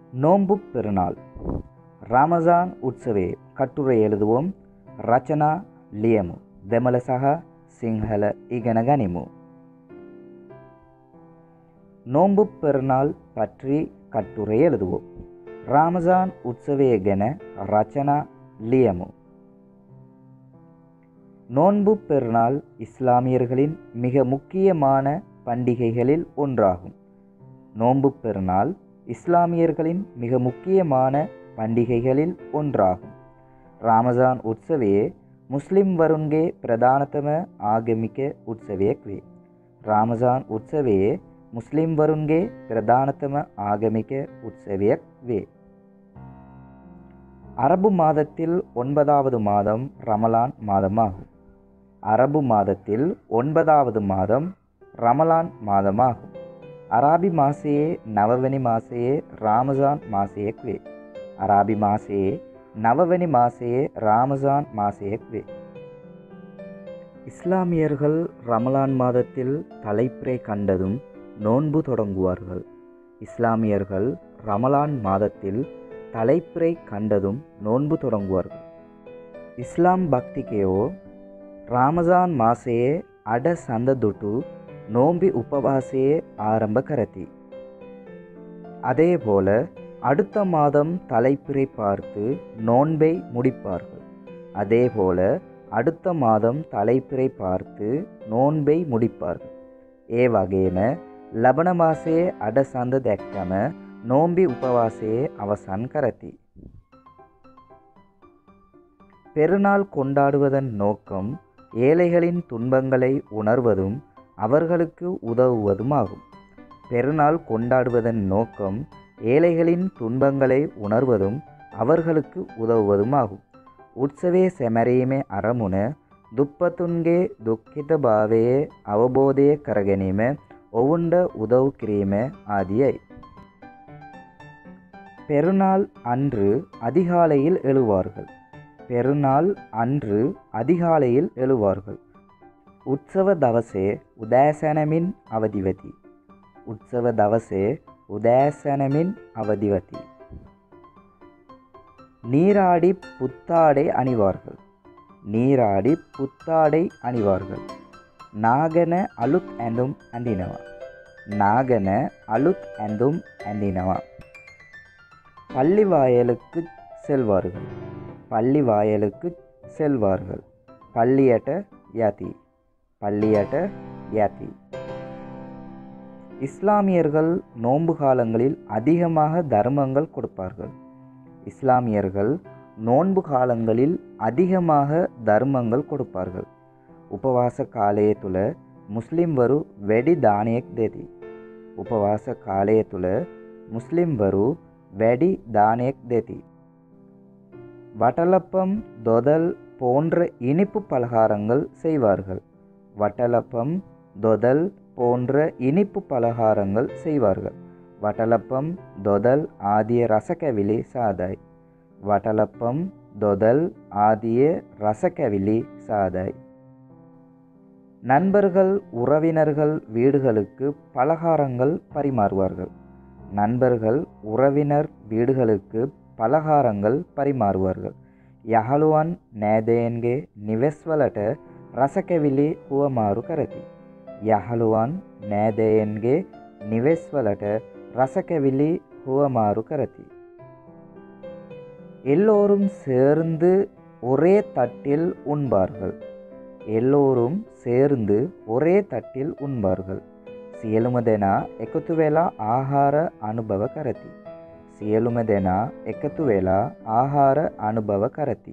நோன்பு பெருநாள் රාමසාන් උත්සවේ කට්ටුර எழுதுவோம் රචනා ලියමු දෙමළ සහ සිංහල ඉගෙන ගනිමු. நோன்பு பெருநாள் பற்றி கட்டுரை எழுதுவோம் ராமசான் உற்சவே கென ரச்சனா லியமு நோன்பு பெருநாள் இஸ்லாமியர்களின் மிக முக்கியமான பண்டிகைகளில் ஒன்றாகும் நோன்பு பெருநாள் இஸ்லாமியர்களின் மிக முக்கியமான ಪಂಡಿಗೆகளில் ஒன்றாகும் ರಾಮಜಾನ್ ಉತ್ಸವೇ ಮುಸ್ಲಿಂ ವರುಣ್ಗೆ ಪ್ರಧಾನತಮ ಆಗಮಿಕ ಉತ್ಸವಕ್ಕೆ ರಾಮಜಾನ್ ಉತ್ಸವೇ முஸ்லிம் வருண்கே பிரதானத்தம ஆகமிக உற்சவியக்வே அரபு மாதத்தில் ஒன்பதாவது மாதம் ரமலான் மாதமாகும் அரபு மாதத்தில் ஒன்பதாவது மாதம் ரமலான் மாதமாகும் அராபி மாசையே நவவனி மாசையே ராமஜான் மாசையக்வே அராபி மாசையே நவவனி மாசையே ராமஜான் மாசையக்வே இஸ்லாமியர்கள் ரமலான் மாதத்தில் தலைப்பிறை கண்டதும் நோன்பு தொடங்குவார்கள் இஸ்லாமியர்கள் ரமலான் மாதத்தில் தலைப்பிறை கண்டதும் நோன்பு தொடங்குவார்கள் ಇಸ್ಲಾಂ ಭಕ್ತಿಕೆಯು ರಾಮಜಾನ್ ಮಾಸೆಯೇ ಅಡ ಸಂದದುಟು நோம்பி உபவாசையே ஆரம்ப கரத்தி அதேபோல அடுத்த மாதம் தலைப்பிறை பார்த்து நோன்பை முடிப்பார்கள் அதேபோல அடுத்த மாதம் தலைப்பிறை பார்த்து நோன்பை முடிப்பார்கள் ஏ வகேன ලබන මාසයේ අඩ සඳ දැක්කම නෝම්බි උපවාසයේ අවසන් කරති. பெருநாள் கொண்டாடுவதன் நோக்கம் ஏழைகளின் துன்பங்களை உணர்வதும் அவர்களுக்கு உதவுவதுமாகும் பெருநாள் கொண்டாடுவதன் நோக்கம் ஏழைகளின் துன்பங்களை உணர்வதும் அவர்களுக்கு உதவுவதுமாகும் උත්සවේ සැමරීමේ අරමුණ දුප්පතුන්ගේ දුක්ඛිත භාවයේ අවබෝධය කරගැනීම ඔවුන්ට உதவு கிரீம ஆதியை பெருநாள் அன்று அதிகாலையில் எழுவார்கள் பெருநாள் அன்று அதிகாலையில் எழுவார்கள் உற்சவ தவசே உதயசனமின் அவதிவதி உற்சவ தவசே உதயசனமின் அவதிவதி நீராடி புத்தாடை அணிவார்கள் நீராடி புத்தாடை அணிவார்கள் නාගන අලුත් ඇඳුම් ඇඳිනවා. නාගන අලුත් ඇඳුම් ඇඳිනවා. பள்ளிவாயலுக்கு செல்வார்கள் பள்ளிவாயலுக்கு செல்வார்கள் பள்ளியட்ட யாதி பள்ளியட்ட யாதி இஸ்லாமியர்கள் நோன்பு காலங்களில் அதிகமாக தர்மங்கள் கொடுப்பார்கள் இஸ்லாமியர்கள் நோன்பு காலங்களில் அதிகமாக தர்மங்கள் கொடுப்பார்கள் උපවාස කාලය තුළ මුස්ලිම්වරු වැඩි දානයක් දෙති. උපවාස කාලය තුළ මුස්ලිම්වරු වැඩි දානයක් දෙති. வட்டலப்பம் தொதல் போன்ற இனிப்பு பலகாரங்கள் செய்வார்கள் வட்டலப்பம் தொதல் போன்ற இனிப்பு பலகாரங்கள் செய்வார்கள் வட்டலப்பம் தொதல் ஆதிய ரசக்கவிலி சாதாய் வட்டலப்பம் தொதல் ஆதிய ரசக்கவிலி சாதாய் நண்பர்கள் உறவினர்கள் வீடுகளுக்கு பலகாரங்கள் பரிமாறுவார்கள் நண்பர்கள் உறவினர் வீடுகளுக்கு பலகாரங்கள் பரிமாறுவார்கள் යහළුවන් නෑදයන්ගේ නිවෙස්වලට රසකැවිලි හුවමාරු කරති. යහළුවන් නෑදයන්ගේ නිවෙස්වලට ரசக்கவிலி ஹுவமாறு கரதி எல்லோரும் சேர்ந்து ஒரே தட்டில் உண்பார்கள் எல்லோரும் சேர்ந்து ஒரே தட்டில் උන්බර්ගල් සියලුම දෙනා එකතු වෙලා ආහාර අනුභව කරති. සියලුම දෙනා එකතු වෙලා ආහාර අනුභව කරති.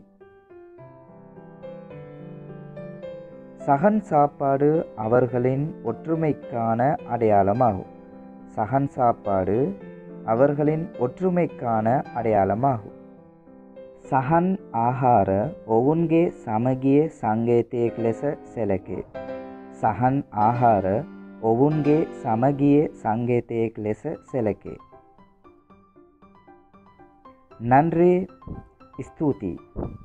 சகன் சாப்பாடு அவர்களின் ஒற்றுமைக்கான அடையாளமாகும் சகன் சாப்பாடு அவர்களின் ஒற்றுமைக்கான அடையாளமாகும் සහන් ආහාර ඔවුන්ගේ සමගිය සංගේතයෙක් ලෙස සැලකේ. සහන් ආහාර ඔවුන්ගේ සමගිය සංගේතයෙක් ලෙස සැලකේ. නන්රේ ස්තුතියි.